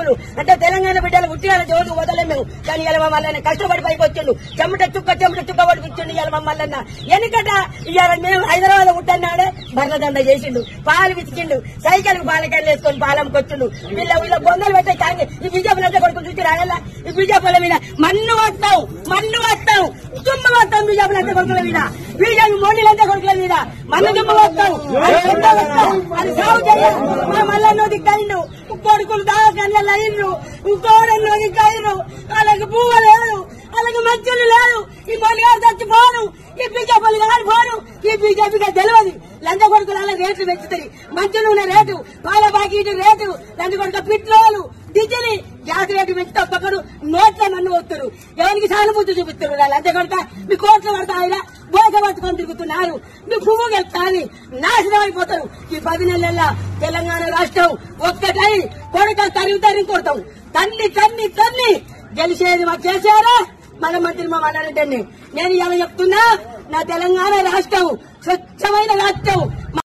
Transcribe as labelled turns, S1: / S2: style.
S1: కొడుకులు అంటే తెలంగాణ బిడ్డలు ఉట్టిన జోలు వదలే మేము కానీ ఇలా మమ్మల్ని కష్టపడి పైకి వచ్చిండు చెమట చుక్క చెమట చుక్క పడిపించండు ఇవాళ మమ్మల్ని ఎందుకట ఇవాళ మేము హైదరాబాద్ ఉంటున్నాడే భరణదండ చేసిండు పాలు వితికిండు సైకిల్ పాలకాయలు వేసుకొని పాలంకి వచ్చిండు వీళ్ళ వీళ్ళ బొందలు పెట్టే కాంగ్రెస్ ఈ బీజేపీ అంటే కొడుకు చూసి రాగల ఈ బీజేపీల మీద మన్ను వస్తాం మన్ను వస్తాం దుమ్ము వస్తాం బీజేపీ అంటే కొడుకుల మీద బీజేపీ మోడీలు అంటే కొడుకుల మీద మన్ను దుమ్ము వస్తాం అది ఎంత వస్తాం అది సాగు చేయాలి మా మల్లన్నో దిక్కైండు కొడుకులు దాకా లైన్లు కోడళ్ళు దిక్కైండు వాళ్ళకి పువ్వు లేదు వాళ్ళకి మధ్యలు లేదు ఈ మొలిగారు చచ్చిపోను ఈ బీజేపీ గారు పోను ఈ బీజేపీగా తెలియదు లంచ కొడుకులు అలా రేట్లు పెంచుతాయి మంచి నూనె రేటు పాల బాకీటు రేటు లంచ కొడుకు పెట్రోలు డీజిల్ గ్యాస్ రేటు పెంచుతా ఒక్కొక్కరు నోట్ల మన్ను వస్తారు ఎవరికి సానుభూతి చూపిస్తారు లంచ కొడుక మీ కోట్లు పడతా ఆయన బోక పట్టుకొని తిరుగుతున్నారు మీ పువ్వు గెలుతాని నాశనం అయిపోతారు ఈ పది నెలల తెలంగాణ రాష్ట్రం ఒక్కటై కొడుక తరిగి తరిగి కొడతాం తన్ని తన్ని తన్ని గెలిచేది మా చేశారా మన మంత్రి మా మాట్లాడండి నేను ఇలా చెప్తున్నా నా తెలంగాణ రాష్ట్రం స్వచ్ఛమైన రాష్ట్రం